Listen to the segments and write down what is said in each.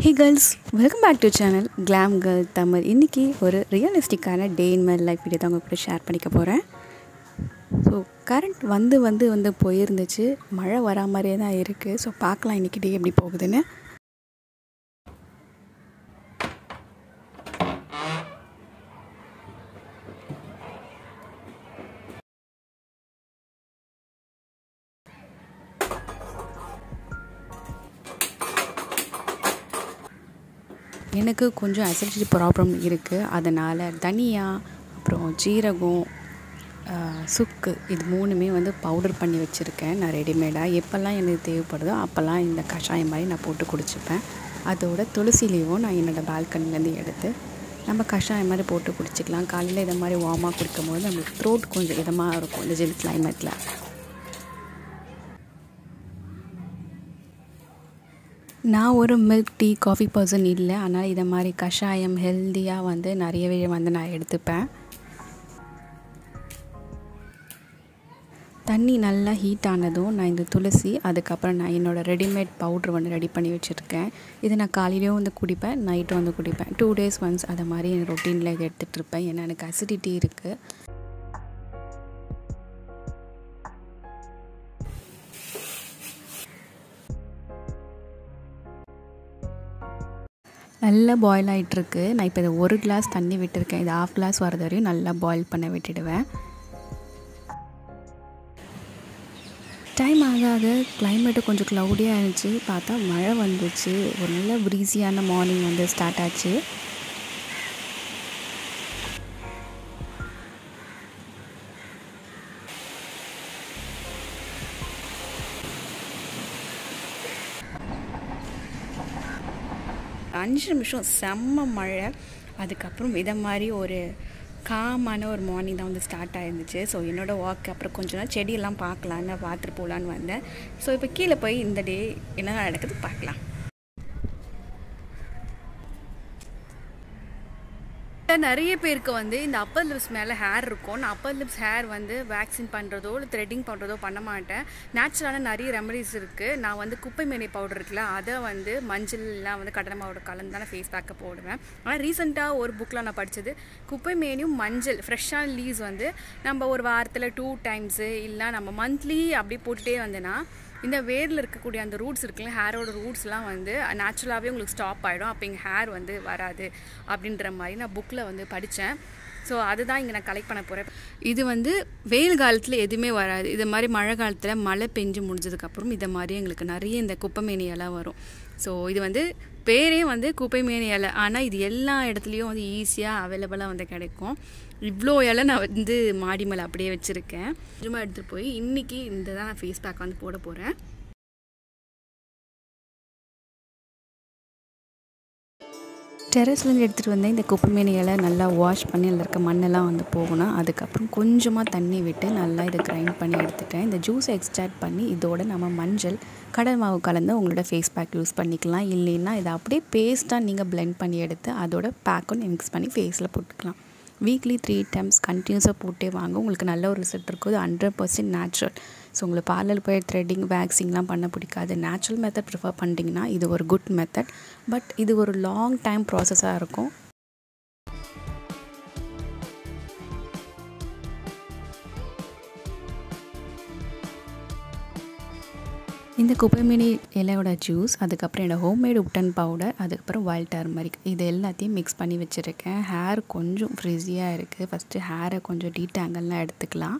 Hey girls welcome back to channel glam girl Tamil இன்றைக்கி ஒரு ரியலிஸ்டிக்கான day in my life video தான் உங்கள் கூட ஷேர் பண்ணிக்க போகிறேன் ஸோ கரண்ட் வந்து வந்து வந்து போயிருந்துச்சு மழை வரா மாதிரியே தான் இருக்குது ஸோ பார்க்கலாம் இன்றைக்கி டே எப்படி போகுதுன்னு எனக்கு கொஞ்சம் அசிடிட்டி ப்ராப்ளம் இருக்குது அதனால் தனியா அப்புறம் ஜீரகம் சுக்கு இது மூணுமே வந்து பவுடர் பண்ணி வச்சுருக்கேன் நான் ரெடிமேடாக எப்போல்லாம் எனக்கு தேவைப்படுதோ அப்போல்லாம் இந்த கஷாயம் மாதிரி நான் போட்டு குடிச்சுப்பேன் அதோட துளசிலையும் நான் என்னோடய பால்கனிலேருந்து எடுத்து நம்ம கஷாயம் மாதிரி போட்டு குடிச்சிக்கலாம் காலையில் இதை மாதிரி வார்மாக குடிக்கும் போது நம்மளுக்கு த்ரோட் கொஞ்சம் இதமாக இருக்கும் இந்த ஜில் கிளைமேட்டில் நான் ஒரு மில்க் டீ காஃபி பர்சன் இல்லை ஆனால் இதை மாதிரி கஷாயம் ஹெல்த்தியாக வந்து நிறையவே வந்து நான் எடுத்துப்பேன் தண்ணி நல்லா ஹீட் ஆனதும் நான் இந்த துளசி அதுக்கப்புறம் நான் என்னோடய ரெடிமேட் பவுட்ரு வந்து ரெடி பண்ணி வச்சுருக்கேன் இதை நான் காலையிலையும் வந்து குடிப்பேன் நைட்டும் வந்து குடிப்பேன் டூ டேஸ் ஒன்ஸ் அதை மாதிரி என் ரொட்டீனில் இதை எடுத்துகிட்டு இருப்பேன் ஏன்னா எனக்கு அசிடிட்டி இருக்குது நல்லா பாயில் ஆகிட்டுருக்கு நான் இப்போ இதை ஒரு கிளாஸ் தண்ணி விட்டுருக்கேன் இது ஆஃப் கிளாஸ் வரது வரையும் நல்லா பாயில் பண்ண விட்டுடுவேன் டைம் ஆக ஆக கிளைமேட்டு கொஞ்சம் க்ளவுடியாக இருந்துச்சு பார்த்தா மழை வந்துச்சு ஒரு நல்ல ப்ரீஸியான மார்னிங் வந்து ஸ்டார்ட் ஆச்சு அஞ்சு நிமிஷம் செம்ம மழை அதுக்கப்புறம் இதை மாதிரி ஒரு காமான ஒரு மார்னிங் தான் வந்து ஸ்டார்ட் ஆயிருந்துச்சு ஸோ என்னோடய வாக் அப்புறம் கொஞ்ச நாள் செடியெல்லாம் பார்க்கலான்னு பார்த்துட்டு போகலான்னு வந்தேன் ஸோ இப்போ கீழே போய் இந்த டே என்ன நடக்குது பார்க்கலாம் நிறைய பேருக்கு வந்து இந்த அப்பர் லிப்ஸ் மேலே ஹேர் இருக்கும் நான் அப்பர் லிப்ஸ் ஹேர் வந்து வேக்சின் பண்ணுறதோ இல்லை த்ரெட்டிங் பண்ணுறதோ பண்ண மாட்டேன் நேச்சுரலான நிறைய ரெமடிஸ் இருக்குது நான் வந்து குப்பை மேனி பவுடர் இருக்குல்ல அதை வந்து மஞ்சள்லாம் வந்து கடலை மாவோட கலந்து தான் ஃபேஸ் பேக்கை போடுவேன் ஆனால் ரீசெண்டாக ஒரு புக்கில் நான் படித்தது குப்பை மேனியும் மஞ்சள் ஃப்ரெஷ்ஷான லீவ்ஸ் வந்து நம்ம ஒரு வாரத்தில் டூ டைம்ஸு இல்லை நம்ம மந்த்லி அப்படி போட்டுகிட்டே வந்தேன்னா இந்த வேரில் இருக்கக்கூடிய அந்த ரூட்ஸ் இருக்குல்ல ஹேரோட ரூட்ஸ்லாம் வந்து நேச்சுரலாகவே உங்களுக்கு ஸ்டாப் ஆகிடும் அப்போ இங்கே ஹேர் வந்து வராது அப்படின்ற மாதிரி நான் புக்கில் வந்து படித்தேன் ஸோ அதுதான் இங்கே நான் கலெக்ட் பண்ண போகிறேன் இது வந்து வெயில் காலத்தில் எதுவுமே வராது இது மாதிரி மழை காலத்தில் மழை பெஞ்சு முடிஞ்சதுக்கப்புறம் இதை மாதிரி எங்களுக்கு நிறைய இந்த குப்பைமேனி இலை வரும் ஸோ இது வந்து பேரே வந்து குப்பைமேனி இலை ஆனால் இது எல்லா இடத்துலையும் வந்து ஈஸியாக அவைலபிளாக வந்து கிடைக்கும் இவ்வளோ இலை நான் வந்து மாடி மேலே அப்படியே வச்சுருக்கேன் சும்மா எடுத்துகிட்டு போய் இன்றைக்கி இந்த தான் நான் ஃபேஸ் பேக் வந்து போட போகிறேன் டெரஸ்லேருந்து எடுத்துகிட்டு வந்தேன் இந்த குப்பைமேனி இலை நல்லா வாஷ் பண்ணி அதில் இருக்க மண்ணெல்லாம் வந்து போகணும் அதுக்கப்புறம் கொஞ்சமாக தண்ணி விட்டு நல்லா இதை கிரைண்ட் பண்ணி எடுத்துட்டேன் இந்த ஜூஸை எக்ஸ்ட்ராக்ட் பண்ணி இதோட நம்ம மஞ்சள் கடல் மாவு கலந்து உங்களோட ஃபேஸ் பேக் யூஸ் பண்ணிக்கலாம் இல்லைன்னா இதை அப்படியே பேஸ்ட்டாக நீங்கள் பிளெண்ட் பண்ணி எடுத்து அதோட பேக்கும் மிக்ஸ் பண்ணி ஃபேஸில் போட்டுக்கலாம் வீக்லி த்ரீ டைம்ஸ் கண்டினியூஸாக போட்டே வாங்க உங்களுக்கு நல்ல ஒரு ரிசல்ட் இருக்கும் இது ஹண்ட்ரட் பர்சன்ட் நேச்சுரல் ஸோ உங்களுக்கு பார்லர் போய் த்ரெட்டிங் வேக்சிங்லாம் பண்ண பிடிக்காது நேச்சுரல் மெத்தட் ப்ரிஃபர் பண்ணிட்டீங்கன்னா இது ஒரு குட் மெத்தட் பட் இது ஒரு லாங் டைம் ப்ராசஸாக இருக்கும் இந்த குப்பைமேனி இலையோட ஜூஸ் அதுக்கப்புறம் என்னோடய ஹோம்மேடு உட்டன் பவுடர் அதுக்கப்புறம் வைல்ட் டர்மரிக் இது எல்லாத்தையும் மிக்ஸ் பண்ணி வச்சுருக்கேன் ஹேர் கொஞ்சம் ஃப்ரிஸியாக இருக்குது ஃபஸ்ட்டு ஹேரை கொஞ்சம் டீடாங்கல்லாம் எடுத்துக்கலாம்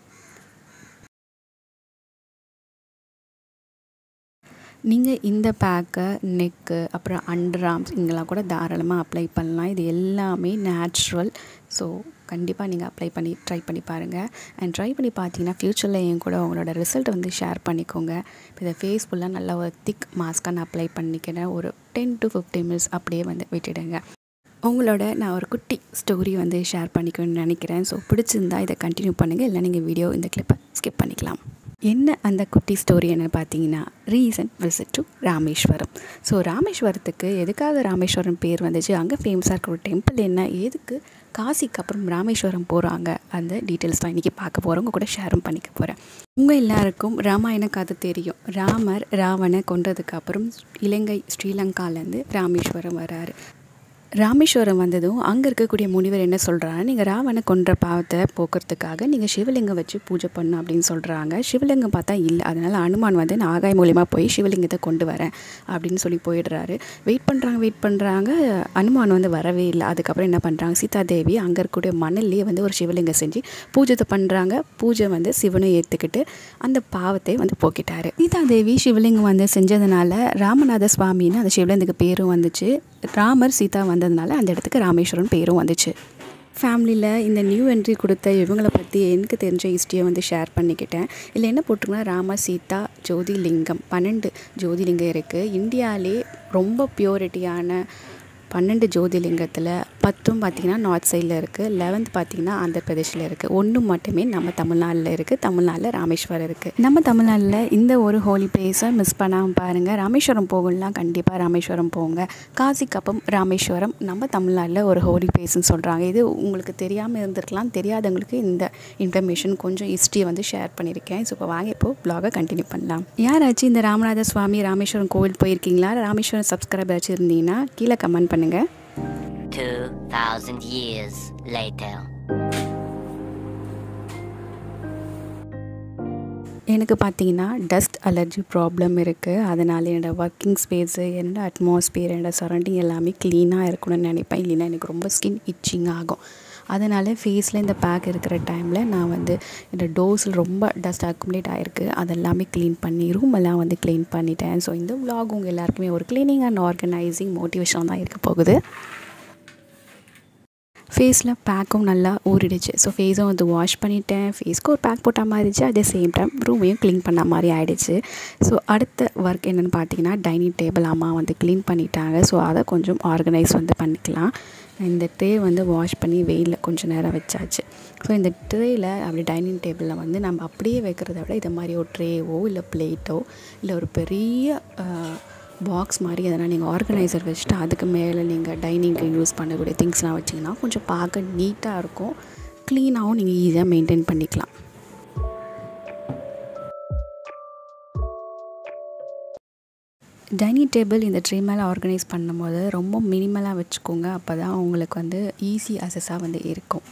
நீங்கள் இந்த பேக்கை நெக்கு அப்புறம் அண்டர் ஆர்ம்ஸ் இங்கெல்லாம் கூட தாராளமாக அப்ளை பண்ணலாம் இது எல்லாமே நேச்சுரல் ஸோ கண்டிப்பாக நீங்கள் அப்ளை பண்ணி ட்ரை பண்ணி பாருங்கள் அண்ட் ட்ரை பண்ணி பார்த்தீங்கன்னா ஃப்யூச்சரில் என் கூட உங்களோட ரிசல்ட் வந்து ஷேர் பண்ணிக்கோங்க இப்போ இதை ஃபேஸ் ஃபுல்லாக நல்லா ஒரு திக் மாஸ்க்காக நான் அப்ளை பண்ணிக்கிறேன் ஒரு டென் டு ஃபிஃப்டீன் மினிட்ஸ் அப்படியே வந்து விட்டுடுங்க உங்களோட நான் ஒரு குட்டி ஸ்டோரி வந்து ஷேர் பண்ணிக்கணும்னு நினைக்கிறேன் ஸோ பிடிச்சிருந்தா இதை கண்டினியூ பண்ணுங்கள் இல்லை நீங்கள் வீடியோ இந்த கிளிப்பை ஸ்கிப் பண்ணிக்கலாம் என்ன அந்த குட்டி ஸ்டோரி என்ன பார்த்தீங்கன்னா recent visit to Rameswaram so ராமேஸ்வரத்துக்கு எதுக்காக ராமேஸ்வரம் பேர் வந்துச்சு அங்கே ஃபேமஸாக இருக்கிற ஒரு டெம்பிள் என்ன எதுக்கு காசிக்கு அப்புறம் ராமேஸ்வரம் போகிறாங்க அந்த டீட்டெயில்ஸ் தான் இன்றைக்கி பார்க்க போகிறோம் உங்கள் கூட ஷேரும் பண்ணிக்க போகிறேன் உங்கள் எல்லாருக்கும் ராமாயண கதை தெரியும் ராமர் ராவணை கொன்றதுக்கு அப்புறம் இலங்கை ஸ்ரீலங்காலேருந்து ராமேஸ்வரம் வராரு ராமேஸ்வரம் வந்ததும் அங்கே இருக்கக்கூடிய முனிவர் என்ன சொல்கிறாங்க நீங்கள் ராவணை கொன்ற பாவத்தை போக்குறதுக்காக நீங்கள் சிவலிங்கம் வச்சு பூஜை பண்ணணும் அப்படின்னு சொல்கிறாங்க சிவலிங்கம் பார்த்தா இல்லை அதனால் அனுமான் வந்து நான் ஆகாய மூலியமாக போய் சிவலிங்கத்தை கொண்டு வரேன் அப்படின்னு சொல்லி போயிடுறாரு வெயிட் பண்ணுறாங்க வெயிட் பண்ணுறாங்க அனுமான் வந்து வரவே இல்லை அதுக்கப்புறம் என்ன பண்ணுறாங்க சீதாதேவி அங்கே இருக்கக்கூடிய மணல்லையே வந்து ஒரு சிவலிங்கம் செஞ்சு பூஜை பண்ணுறாங்க பூஜை வந்து சிவனை ஏற்றுக்கிட்டு அந்த பாவத்தை வந்து போக்கிட்டாரு சீதாதேவி சிவலிங்கம் வந்து செஞ்சதுனால ராமநாத சுவாமின்னு அந்த சிவலிங்கத்துக்கு பேரும் வந்துச்சு ராமர் சீதா வந்ததுனால அந்த இடத்துக்கு ராமேஸ்வரன் பேரும் வந்துச்சு ஃபேமிலியில் இந்த நியூ என்ட்ரி கொடுத்த இவங்களை பற்றி எனக்கு தெரிஞ்ச ஹிஸ்ட்ரியை வந்து ஷேர் பண்ணிக்கிட்டேன் இதில் என்ன போட்டிருக்குன்னா ராம சீதா ஜோதிலிங்கம் பன்னெண்டு ஜோதிலிங்கம் இருக்குது இந்தியாவிலே ரொம்ப பியூரிட்டியான பன்னெண்டு ஜோதிலிங்கத்தில் பத்தும் பார்த்திங்கன்னா நார்த் சைடில் இருக்குது லெவன்த் பார்த்திங்கன்னா ஆந்திர பிரதேஷில் இருக்குது ஒன்று மட்டுமே நம்ம தமிழ்நாட்டில் இருக்குது தமிழ்நாட்டில் ராமேஸ்வரம் இருக்குது நம்ம தமிழ்நாட்டில் இந்த ஒரு ஹோலி பிளேஸை மிஸ் பண்ணாமல் பாருங்கள் ராமேஸ்வரம் போகலாம் கண்டிப்பாக ராமேஸ்வரம் போங்க காசிக்கு அப்புறம் ராமேஸ்வரம் நம்ம தமிழ்நாட்டில் ஒரு ஹோலி பிளேஸ்னு சொல்கிறாங்க இது உங்களுக்கு தெரியாமல் இருந்திருக்கலாம் தெரியாதவங்களுக்கு இந்த இன்ஃபர்மேஷன் கொஞ்சம் ஹிஸ்ட்ரியை வந்து ஷேர் பண்ணியிருக்கேன் ஸோ இப்போ வாங்க இப்போது ப்ளாகை கண்டினியூ பண்ணலாம் யாராச்சும் இந்த ராமநாத சுவாமி ராமேஸ்வரம் கோவில் போயிருக்கீங்களா ராமேஸ்வரம் சப்ஸ்கிரைபர் வச்சுருந்தீங்கன்னா கீழே கமெண்ட் பண்ணுங்கள் 2,000 years later. எனக்கு பார்த்தீங்கன்னா டஸ்ட் அலர்ஜி ப்ராப்ளம் இருக்குது அதனால் என்னோடய ஒர்க்கிங் ஸ்பேஸு என்னோடய அட்மாஸ்பியர் என்னோடய சரௌண்டிங் எல்லாமே க்ளீனாக இருக்கணும்னு நினைப்பேன் இல்லைன்னா எனக்கு ரொம்ப ஸ்கின் இச்சிங் ஆகும் அதனால் ஃபேஸில் இந்த பேக் இருக்கிற டைமில் நான் வந்து இந்த டோஸில் ரொம்ப டஸ்ட் அக்குமுலேட் ஆகிருக்கு அதெல்லாமே க்ளீன் பண்ணி ரூம் எல்லாம் வந்து க்ளீன் பண்ணிட்டேன் ஸோ இந்த விலாக் உங்கள் எல்லாருக்குமே ஒரு க்ளீனிங் அண்ட் ஆர்கனைசிங் மோட்டிவேஷனாக தான் இருக்க போகுது ஃபேஸில் பேக்கும் நல்லா ஊறிடுச்சு ஸோ ஃபேஸும் வந்து வாஷ் பண்ணிட்டேன் ஃபேஸ்க்கு ஒரு பேக் போட்ட மாதிரி இருந்துச்சு அதே சேம் டைம் ரூமையும் க்ளீன் பண்ண மாதிரி ஆகிடுச்சு ஸோ அடுத்த ஒர்க் என்னென்னு பார்த்தீங்கன்னா டைனிங் டேபிள் அம்மா வந்து க்ளீன் பண்ணிட்டாங்க ஸோ அதை கொஞ்சம் ஆர்கனைஸ் வந்து பண்ணிக்கலாம் இந்த ட்ரே வந்து வாஷ் பண்ணி வெயிலில் கொஞ்சம் நேரம் வச்சாச்சு ஸோ இந்த ட்ரேயில் அப்படி டைனிங் டேபிளில் வந்து நம்ம அப்படியே வைக்கிறத விட இதை மாதிரி ஒரு ட்ரேவோ இல்லை பிளேட்டோ இல்லை ஒரு பெரிய பாக்ஸ் மாதிரி எதனா நீங்கள் ஆர்கனைசர் வச்சுட்டு அதுக்கு மேலே நீங்கள் டைனிங்க்கு யூஸ் பண்ணக்கூடிய திங்ஸ்லாம் வச்சிங்கன்னா கொஞ்சம் பார்க்க நீட்டாக இருக்கும் க்ளீனாகவும் நீங்கள் ஈஸியாக மெயின்டைன் பண்ணிக்கலாம் டைனிங் டேபிள் இந்த ட்ரே மேலே ஆர்கனைஸ் பண்ணும்போது ரொம்ப மினிமலாக வச்சுக்கோங்க அப்போ தான் உங்களுக்கு வந்து ஈஸி அசஸாக வந்து இருக்கும்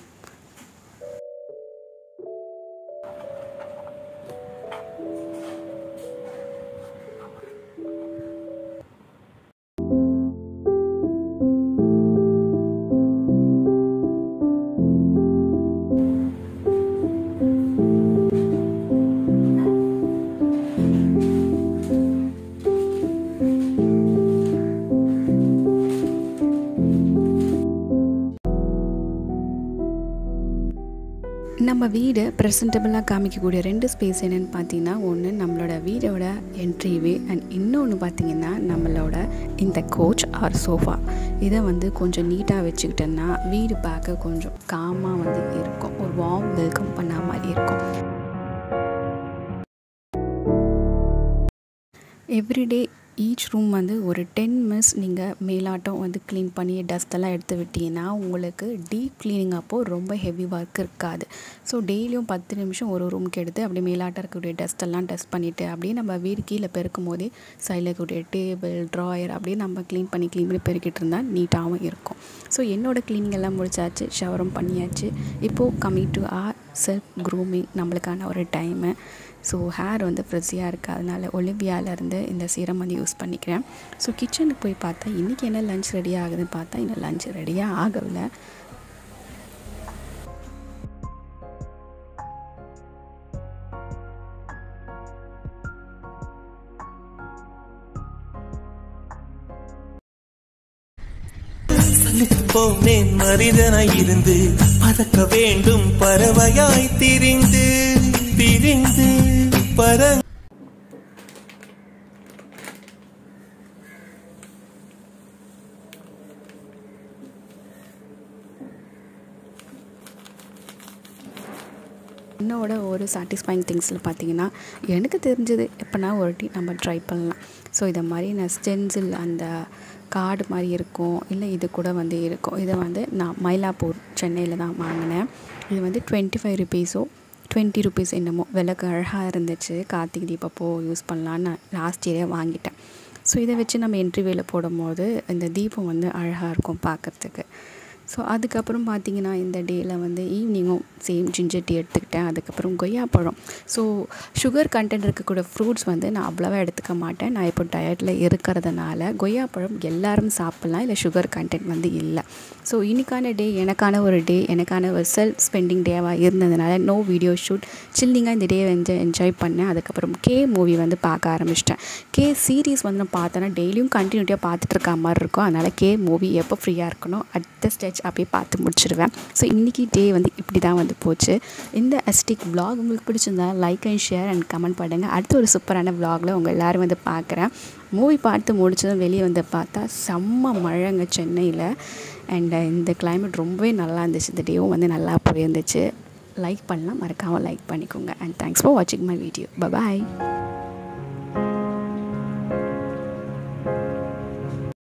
நம்ம வீடு ப்ரெசன்டபுளாக காமிக்கக்கூடிய ரெண்டு ஸ்பேஸ் என்னென்னு பார்த்தீங்கன்னா ஒன்று நம்மளோட வீடோட என்ட்ரிவே அண்ட் இன்னொன்று பார்த்தீங்கன்னா நம்மளோட இந்த கோச் ஆர் சோஃபா இதை வந்து கொஞ்சம் நீட்டாக வச்சுக்கிட்டோன்னா வீடு பார்க்க கொஞ்சம் காமாக வந்து இருக்கும் ஒரு வார்ம் வெல்கம் பண்ண மாதிரி இருக்கும் எவ்ரிடே ஈச் ரூம் வந்து ஒரு டென் மினிட்ஸ் நீங்கள் மேலாட்டம் வந்து க்ளீன் பண்ணி டஸ்ட்டெல்லாம் எடுத்து விட்டீங்கன்னா உங்களுக்கு டீப் க்ளீனிங் அப்போது ரொம்ப ஹெவி ஒர்க் இருக்காது ஸோ டெய்லியும் பத்து நிமிஷம் ஒரு ரூமுக்கு எடுத்து அப்படியே மேலாட்டம் இருக்கக்கூடிய டஸ்ட்டெல்லாம் டஸ்ட் பண்ணிவிட்டு அப்படியே நம்ம வீடு கீழே பெருக்கும் போதே சைடில் இருக்கக்கூடிய டேபிள் ட்ராயர் அப்படியே நம்ம க்ளீன் பண்ணி க்ளீன் பண்ணி பெருக்கிட்டு இருந்தால் நீட்டாகவும் இருக்கும் ஸோ என்னோடய க்ளீனிங் எல்லாம் முடிச்சாச்சு ஷவரும் பண்ணியாச்சு இப்போது coming to our self grooming நம்மளுக்கான ஒரு டைமு ஸோ ஹேர் வந்து ஃப்ரிஸியாக இருக்குது அதனால் ஒலிவியாவிலேருந்து இந்த சீரம் வந்து யூஸ் பண்ணிக்கிறேன் ஸோ கிச்சனுக்கு போய் பார்த்தா இன்றைக்கி என்ன லஞ்ச் ரெடி ஆகுதுன்னு பார்த்தா இன்னும் லஞ்ச் ரெடியாக ஆகலை போனேன் மனிதனாய் இருந்து பறக்க வேண்டும் பறவையாய் திரிந்து திரிந்து பற என்னோட ஒரு ஒரு சாட்டிஸ்ஃபைங் திங்ஸில் பார்த்தீங்கன்னா எனக்கு தெரிஞ்சது எப்போனா ஒரு வாட்டி நம்ம ட்ரை பண்ணலாம் ஸோ இதை மாதிரி நான் ஸ்டென்சில் அந்த கார்டு மாதிரி இருக்கும் இல்லை இது கூட வந்து இருக்கும் இதை வந்து நான் மயிலாப்பூர் சென்னையில் தான் வாங்கினேன் இது வந்து டுவெண்ட்டி ஃபைவ் ருபீஸோ டுவெண்ட்டி ருபீஸ் என்னமோ விலைக்கு அழகாக இருந்துச்சு கார்த்திகை தீபப்போ யூஸ் பண்ணலான்னு நான் லாஸ்ட் இயரே வாங்கிட்டேன் ஸோ இதை வச்சு நம்ம என்ட்ரிவேல போடும்போது இந்த தீபம் வந்து அழகாக இருக்கும் பார்க்குறதுக்கு ஸோ அதுக்கப்புறம் பார்த்தீங்கன்னா இந்த டேயில் வந்து ஈவினிங்கும் சேம் ஜிஞ்சர் டீ எடுத்துக்கிட்டேன் அதுக்கப்புறம் கொய்யாப்பழம் ஸோ சுகர் கண்டென்ட் இருக்கக்கூடிய ஃப்ரூட்ஸ் வந்து நான் அவ்வளோவா எடுத்துக்க மாட்டேன் நான் இப்போ டயட்டில் இருக்கிறதுனால கொய்யாப்பழம் எல்லாரும் சாப்பிட்லாம் இல்லை சுகர் கண்டென்ட் வந்து இல்லை ஸோ இன்னைக்கான டே எனக்கான ஒரு டே எனக்கான ஒரு செல்ஃப் ஸ்பெண்டிங் டேவாக இருந்ததுனால நோ வீடியோ ஷூட் சில்லிங்காக இந்த டே வந்து என்ஜாய் பண்ணேன் அதுக்கப்புறம் கே மூவி வந்து பார்க்க ஆரம்பிச்சிட்டேன் கே சீரீஸ் வந்து நான் பார்த்தேன்னா டெய்லியும் கண்டினியூட்டியாக பார்த்துட்டு இருக்க மாதிரி இருக்கும் அதனால் கே மூவி எப்போ ஃப்ரீயாக இருக்கணும் அட் த ஸ்டேஜ் அப்படியே பார்த்து முடிச்சிடுவேன் ஸோ இன்றைக்கி டே வந்து இப்படி தான் வந்து போச்சு இந்த அஸ்டிக் vlog உங்களுக்கு பிடிச்சிருந்தா like and share and comment பண்ணுங்கள் அடுத்த ஒரு சூப்பரான vlogல உங்கள் எல்லோரும் வந்து பார்க்குறேன் மூவி பார்த்து முடிச்சதும் வெளியே வந்து பார்த்தா செம்ம மழைங்க சென்னையில் அண்ட் இந்த climate ரொம்பவே நல்லா இருந்துச்சு இந்த டேவும் வந்து நல்லா போயிருந்துச்சு லைக் பண்ணலாம் மறக்காமல் லைக் பண்ணிக்கோங்க அண்ட் தேங்க்ஸ் ஃபார் வாட்சிங் மை வீடியோ பாய்